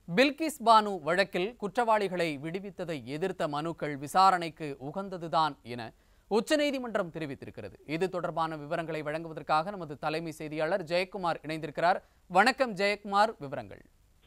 பில்கிஸ் பானு வழக்கில் குற்றவாளிகளை விடுவித்ததை எதிர்த்த மனுக்கள் விசாரணைக்கு உகந்ததுதான் என உச்சநீதிமன்றம் தெரிவித்திருக்கிறது இது தொடர்பான விவரங்களை வழங்குவதற்காக நமது தலைமை செய்தியாளர் ஜெயக்குமார் இணைந்திருக்கிறார் வணக்கம் ஜெயக்குமார் விவரங்கள்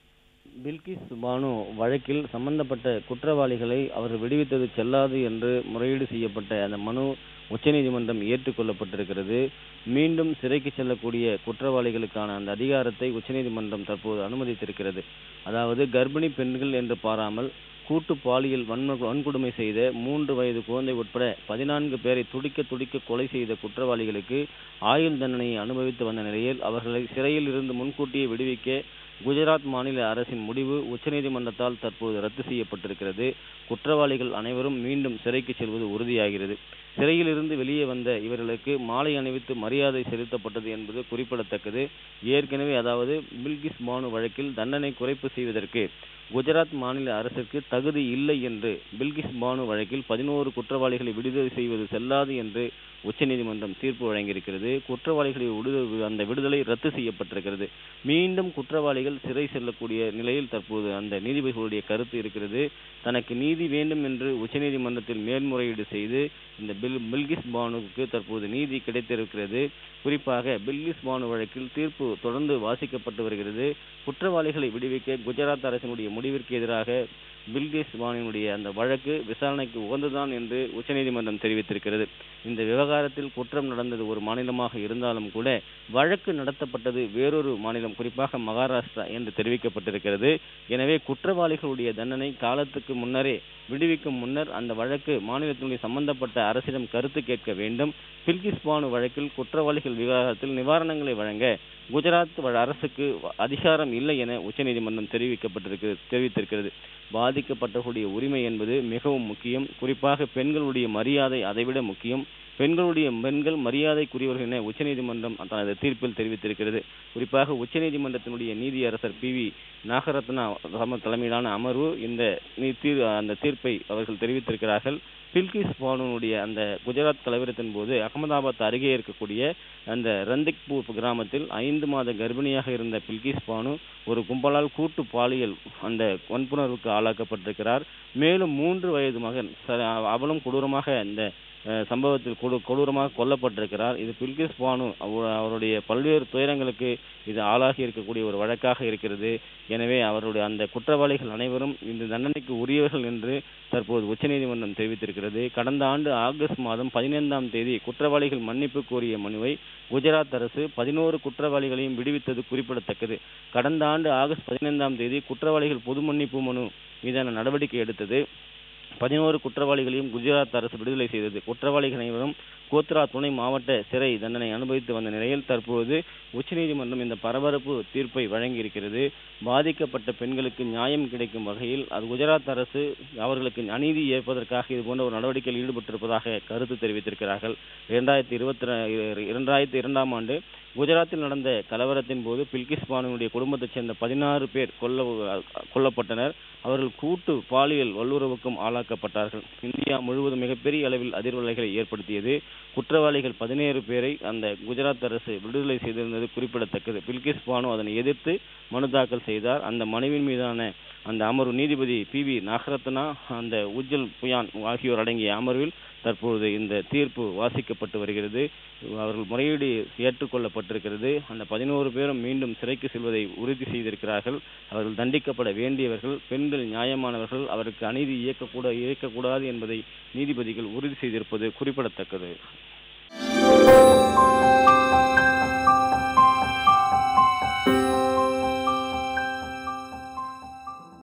பில்கிஸ் பானு வழக்கில் சம்பந்தப்பட்ட குற்றவாளிகளை அவர் விடுவித்தது செல்லாது என்று முறையீடு செய்யப்பட்ட அந்த மனு உச்சநீதிமன்றம் ஏற்றுக்கொள்ளப்பட்டிருக்கிறது மீண்டும் சிறைக்கு செல்லக்கூடிய குற்றவாளிகளுக்கான அந்த அதிகாரத்தை உச்சநீதிமன்றம் தற்போது அனுமதித்திருக்கிறது அதாவது கர்ப்பிணி பெண்கள் என்று பாராமல் கூட்டு பாலியல் வன்ம வன்கொடுமை செய்த மூன்று வயது குழந்தை உட்பட பதினான்கு பேரை துடிக்க துடிக்க கொலை செய்த குற்றவாளிகளுக்கு ஆயுள் தண்டனையை அனுபவித்து வந்த நிலையில் அவர்களை சிறையில் இருந்து முன்கூட்டியே விடுவிக்க குஜராத் மாநில அரசின் முடிவு உச்சநீதிமன்றத்தால் தற்போது ரத்து செய்யப்பட்டிருக்கிறது குற்றவாளிகள் அனைவரும் மீண்டும் சிறைக்கு செல்வது உறுதியாகிறது சிறையிலிருந்து வெளியே வந்த இவர்களுக்கு மாலை அணிவித்து மரியாதை செலுத்தப்பட்டது என்பது குறிப்பிடத்தக்கது ஏற்கனவே அதாவது பில்கிஸ் பானு வழக்கில் தண்டனை குறைப்பு செய்வதற்கு குஜராத் மாநில அரசிற்கு தகுதி இல்லை என்று பில்கிஸ் பானு வழக்கில் பதினோரு குற்றவாளிகளை விடுதலை செய்வது செல்லாது என்று உச்சநீதிமன்றம் தீர்ப்பு வழங்கியிருக்கிறது குற்றவாளிகளை விடுதலை அந்த விடுதலை ரத்து செய்யப்பட்டிருக்கிறது மீண்டும் குற்றவாளிகள் சிறை செல்லக்கூடிய நிலையில் தற்போது அந்த நீதிபதிகளுடைய கருத்து இருக்கிறது தனக்கு நீதி வேண்டும் என்று உச்சநீதிமன்றத்தில் மேல்முறையீடு செய்து இந்த பில் பில்கிஸ் பானுவுக்கு தற்போது நீதி கிடைத்திருக்கிறது குறிப்பாக பில்கிஸ் பானு வழக்கில் தீர்ப்பு தொடர்ந்து வாசிக்கப்பட்டு வருகிறது குற்றவாளிகளை விடுவிக்க குஜராத் அரசினுடைய முடிவிற்கு எதிராக பில்கிஸ் பானுவினுடைய அந்த வழக்கு விசாரணைக்கு உகந்துதான் என்று உச்சநீதிமன்றம் தெரிவித்திருக்கிறது இந்த விவகாரத்தில் குற்றம் நடந்தது ஒரு மாநிலமாக இருந்தாலும் கூட வழக்கு நடத்தப்பட்டது வேறொரு மாநிலம் குறிப்பாக மகாராஷ்டிரா என்று தெரிவிக்கப்பட்டிருக்கிறது எனவே குற்றவாளிகளுடைய தண்டனை காலத்துக்கு முன்னரே விடுவிக்கும் முன்னர் அந்த வழக்கு மாநிலத்தினுடைய சம்பந்தப்பட்ட அரசிடம் கருத்து கேட்க வேண்டும் பில்கிஸ் பானு வழக்கில் குற்றவாளிகள் விவகாரத்தில் நிவாரணங்களை வழங்க குஜராத் அரசுக்கு அதிகாரம் இல்லை என உச்சநீதிமன்றம் தெரிவிக்கப்பட்டிருக்கிறது தெரிவித்திருக்கிறது பாதிக்கப்பட்டவர்களுடைய உரிமை என்பது மிகவும் முக்கியம் குறிப்பாக பெண்களுடைய மரியாதை அதைவிட முக்கியம் பெண்களுடைய பெண்கள் மரியாதைக்குரியவர்கள் என உச்சநீதிமன்றம் தனது தீர்ப்பில் தெரிவித்திருக்கிறது குறிப்பாக உச்சநீதிமன்றத்தினுடைய நீதியரசர் பி வி நாகரத்னா தலைமையிலான அமர்வு இந்த தீர் அந்த தீர்ப்பை அவர்கள் தெரிவித்திருக்கிறார்கள் பில்கிஸ் பானுடைய அந்த குஜராத் கலவரத்தின் போது அகமதாபாத் அருகே இருக்கக்கூடிய அந்த ரந்திக்பூர் கிராமத்தில் ஐந்து மாத கர்ப்பிணியாக இருந்த பில்கிஸ் பானு ஒரு கும்பலால் கூட்டு பாலியல் அந்த வன்புணர்வுக்கு ஆளாக்கப்பட்டிருக்கிறார் மேலும் மூன்று வயது மகன் அவளும் கொடூரமாக இந்த சம்பவத்தில் கொடு கொடூரமாக கொல்லப்பட்டிருக்கிறார் இது பில்கிஸ் பானு அவருடைய பல்வேறு துயரங்களுக்கு இது ஆளாகி இருக்கக்கூடிய ஒரு வழக்காக இருக்கிறது எனவே அவருடைய அந்த குற்றவாளிகள் அனைவரும் இந்த தண்டனைக்கு உரியவர்கள் என்று தற்போது உச்சநீதிமன்றம் தெரிவித்திருக்கிறது கடந்த ஆண்டு ஆகஸ்ட் மாதம் பதினைந்தாம் தேதி குற்றவாளிகள் மன்னிப்பு கோரிய மனுவை குஜராத் அரசு பதினோரு குற்றவாளிகளையும் விடுவித்தது குறிப்பிடத்தக்கது கடந்த ஆண்டு ஆகஸ்ட் பதினைந்தாம் தேதி குற்றவாளிகள் பொது மன்னிப்பு மனு மீதான நடவடிக்கை எடுத்தது பதினோரு குற்றவாளிகளையும் குஜராத் அரசு விடுதலை செய்தது குற்றவாளிகள் அனைவரும் கோத்ரா துணை மாவட்ட சிறை தண்டனை அனுபவித்து வந்த நிலையில் தற்போது உச்சநீதிமன்றம் இந்த பரபரப்பு தீர்ப்பை வழங்கியிருக்கிறது பாதிக்கப்பட்ட பெண்களுக்கு நியாயம் கிடைக்கும் வகையில் அது குஜராத் அரசு அவர்களுக்கு அநீதி ஏற்பதற்காக இது போன்ற ஒரு நடவடிக்கையில் ஈடுபட்டிருப்பதாக கருத்து தெரிவித்திருக்கிறார்கள் இரண்டாயிரத்தி இருபத்தி இரண்டாயிரத்தி இரண்டாம் ஆண்டு குஜராத்தில் நடந்த கலவரத்தின் போது பில்கிஸ் பானுடைய குடும்பத்தைச் சேர்ந்த பதினாறு பேர் கொல்ல கொல்லப்பட்டனர் அவர்கள் கூட்டு பாலியல் வல்லுறவுக்கும் ஆளாக்கப்பட்டார்கள் இந்தியா முழுவதும் மிகப்பெரிய அளவில் அதிர்வலைகளை ஏற்படுத்தியது குற்றவாளிகள் பதினேழு பேரை அந்த குஜராத் அரசு விடுதலை செய்திருந்தது குறிப்பிடத்தக்கது பில்கிஸ் பானு அதனை எதிர்த்து மனு தாக்கல் செய்தார் அந்த மனுவின் மீதான அந்த அமர்வு நீதிபதி பி வி நாகரத்னா அந்த உஜ்ஜல் புயான் ஆகியோர் அடங்கிய அமர்வில் தற்போது இந்த தீர்ப்பு வாசிக்கப்பட்டு வருகிறது அவர்கள் முறையீடு ஏற்றுக்கொள்ளப்பட்டிருக்கிறது அந்த பதினோரு பேரும் மீண்டும் சிறைக்கு செல்வதை உறுதி செய்திருக்கிறார்கள் அவர்கள் தண்டிக்கப்பட வேண்டியவர்கள் பெண்கள் நியாயமானவர்கள் அவருக்கு அநீதி இயக்கக்கூட இயக்கக்கூடாது என்பதை நீதிபதிகள் உறுதி செய்திருப்பது குறிப்பிடத்தக்கது